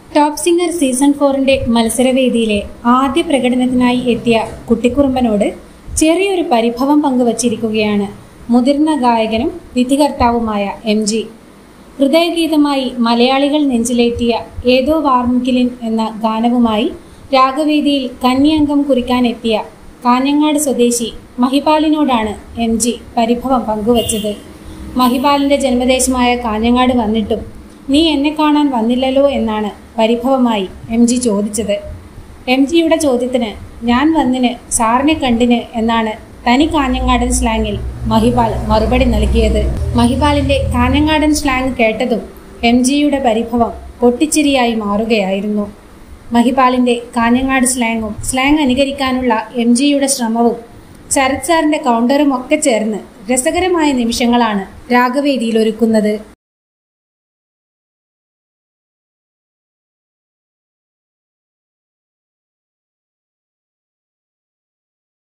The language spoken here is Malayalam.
ടോപ്പ് സിംഗർ സീസൺ ഫോറിന്റെ മത്സരവേദിയിലെ ആദ്യ പ്രകടനത്തിനായി എത്തിയ കുട്ടിക്കുറുമ്പനോട് ചെറിയൊരു പരിഭവം പങ്കുവച്ചിരിക്കുകയാണ് മുതിർന്ന ഗായകനും വിധികർത്താവുമായ എം ജി ഹൃദയഗീതമായി മലയാളികൾ നെഞ്ചിലേറ്റിയ ഏതോ വാർമുകിലിൻ എന്ന ഗാനവുമായി രാഗവേദിയിൽ കന്യംഗം കുറിക്കാനെത്തിയ കാഞ്ഞങ്ങാട് സ്വദേശി മഹിപാലിനോടാണ് എം ജി പരിഭവം പങ്കുവച്ചത് മഹിപാലിന്റെ ജന്മദേശമായ കാഞ്ഞങ്ങാട് വന്നിട്ടും നീ എന്നെ കാണാൻ വന്നില്ലല്ലോ എന്നാണ് പരിഭവമായി എം ജി ചോദിച്ചത് എം ജിയുടെ ചോദ്യത്തിന് ഞാൻ വന്നിന് സാറിനെ കണ്ടിന് എന്നാണ് തനി കാഞ്ഞങ്ങാടൻ സ്ലാങ്ങിൽ മഹിപാൽ മറുപടി നൽകിയത് മഹിപാലിന്റെ കാഞ്ഞങ്ങാടൻ സ്ലാങ് കേട്ടതും എം ജിയുടെ പരിഭവം പൊട്ടിച്ചിരിയായി മാറുകയായിരുന്നു മഹിപാലിന്റെ കാഞ്ഞങ്ങാട് സ്ലാങ്ങും സ്ലാങ് അനുകരിക്കാനുള്ള എം ജിയുടെ ശ്രമവും ശരത് സാറിന്റെ കൗണ്ടറും ഒക്കെ ചേർന്ന് രസകരമായ നിമിഷങ്ങളാണ് രാഗവേദിയിൽ ഒരുക്കുന്നത്